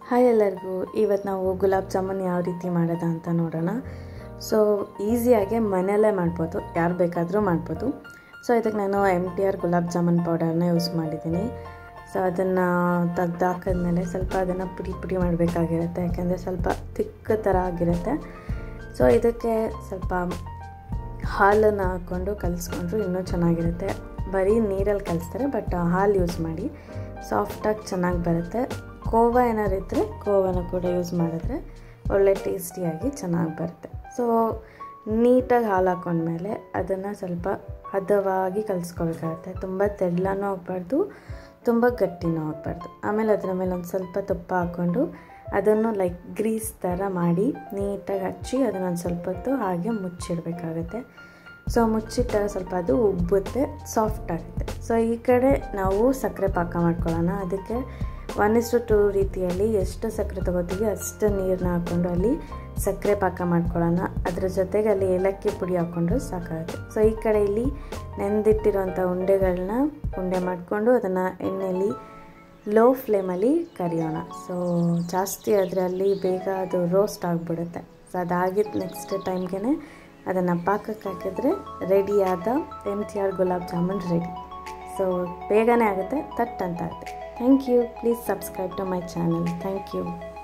hi ಎಲ್ಲರಿಗೂ ಇವತ್ತು ನಾವು ಗುಲಾಬ್ ಜಾಮೂನ್ ಯಾವ ರೀತಿ ಮಾಡೋದು ಅಂತ ನೋಡೋಣ ಸೊ ಈಸಿಯಾಗಿ ಮನೆಯಲ್ಲೇ ಮಾಡ್ಬೋದು ಯಾರು ಬೇಕಾದರೂ ಮಾಡ್ಬೋದು ಸೊ ಇದಕ್ಕೆ ನಾನು M T R gulab jamun ಪೌಡರ್ನ ಯೂಸ್ ಮಾಡಿದ್ದೀನಿ ಸೊ ಅದನ್ನು ತೆಗ್ದು ಹಾಕಿದ್ಮೇಲೆ ಸ್ವಲ್ಪ ಅದನ್ನು ಪುಡಿ ಪುಡಿ ಮಾಡಬೇಕಾಗಿರುತ್ತೆ ಯಾಕೆಂದರೆ ಸ್ವಲ್ಪ ತಿಕ್ಕ ಥರ ಆಗಿರುತ್ತೆ ಸೊ ಇದಕ್ಕೆ ಸ್ವಲ್ಪ ಹಾಲನ್ನು ಹಾಕ್ಕೊಂಡು ಕಲಿಸ್ಕೊಂಡ್ರು ಇನ್ನೂ ಚೆನ್ನಾಗಿರುತ್ತೆ ಬರೀ ನೀರಲ್ಲಿ ಕಲಿಸ್ತಾರೆ ಬಟ್ ಹಾಲು ಯೂಸ್ ಮಾಡಿ ಸಾಫ್ಟಾಗಿ ಚೆನ್ನಾಗಿ ಬರುತ್ತೆ ಕೋವಾ ಏನಾದ್ರು ಇದ್ದರೆ ಕೋವಾನ ಕೂಡ ಯೂಸ್ ಮಾಡಿದ್ರೆ ಒಳ್ಳೆ ಟೇಸ್ಟಿಯಾಗಿ ಚೆನ್ನಾಗಿ ಬರುತ್ತೆ ಸೊ ನೀಟಾಗಿ ಹಾಲು ಹಾಕೊಂಡ್ಮೇಲೆ ಅದನ್ನು ಸ್ವಲ್ಪ ಹದವಾಗಿ ಕಲಿಸ್ಕೊಳ್ಬೇಕಾಗತ್ತೆ ತುಂಬ ತೆಳ್ಳನೂ ಹೋಗ್ಬಾರ್ದು ತುಂಬ ಗಟ್ಟಿನೂ ಹೋಗ್ಬಾರ್ದು ಆಮೇಲೆ ಅದರ ಮೇಲೆ ಒಂದು ಸ್ವಲ್ಪ ತುಪ್ಪ ಹಾಕ್ಕೊಂಡು ಅದನ್ನು ಲೈಕ್ ಗ್ರೀಸ್ ಥರ ಮಾಡಿ ನೀಟಾಗಿ ಹಚ್ಚಿ ಅದನ್ನೊಂದು ಸ್ವಲ್ಪ ಹೊತ್ತು ಹಾಗೆ ಮುಚ್ಚಿಡಬೇಕಾಗತ್ತೆ ಸೊ ಮುಚ್ಚಿಟ್ಟಾಗ ಸ್ವಲ್ಪ ಅದು ಉಬ್ಬುತ್ತೆ ಸಾಫ್ಟ್ ಆಗುತ್ತೆ ಸೊ ಈ ಕಡೆ ನಾವು ಸಕ್ಕರೆ ಪಾಕ ಮಾಡ್ಕೊಳ್ಳೋಣ ಅದಕ್ಕೆ ಒನ್ ಇಸ್ಟು ಟು ರೀತಿಯಲ್ಲಿ ಎಷ್ಟು ಸಕ್ಕರೆ ತೊಗೋತೀವಿ ಅಷ್ಟು ನೀರನ್ನ ಹಾಕ್ಕೊಂಡು ಅಲ್ಲಿ ಸಕ್ಕರೆ ಪಾಕ ಮಾಡ್ಕೊಳ್ಳೋಣ ಅದ್ರ ಜೊತೆಗೆ ಅಲ್ಲಿ ಏಲಕ್ಕಿ ಪುಡಿ ಹಾಕ್ಕೊಂಡ್ರು ಸಾಕಾಗುತ್ತೆ ಸೊ ಈ ಕಡೆ ಇಲ್ಲಿ ನೆಂದಿಟ್ಟಿರೋಂಥ ಉಂಡೆಗಳನ್ನ ಉಂಡೆ ಮಾಡಿಕೊಂಡು ಅದನ್ನು ಎಣ್ಣೆಯಲ್ಲಿ ಲೋ ಫ್ಲೇಮಲ್ಲಿ ಕರಿಯೋಣ ಸೊ ಜಾಸ್ತಿ ಆದರೆ ಅಲ್ಲಿ ಬೇಗ ಅದು ರೋಸ್ಟ್ ಆಗಿಬಿಡುತ್ತೆ ಸೊ ಅದಾಗಿದ್ದು ನೆಕ್ಸ್ಟ್ ಟೈಮ್ಗೆ ಅದನ್ನು ಪಾಕಕ್ಕೆ ಹಾಕಿದ್ರೆ ರೆಡಿಯಾದ M T R gulab jamun ready so ಬೇಗನೆ ಆಗುತ್ತೆ ತಟ್ ಅಂತ ಆಗುತ್ತೆ thank you please subscribe to my channel thank you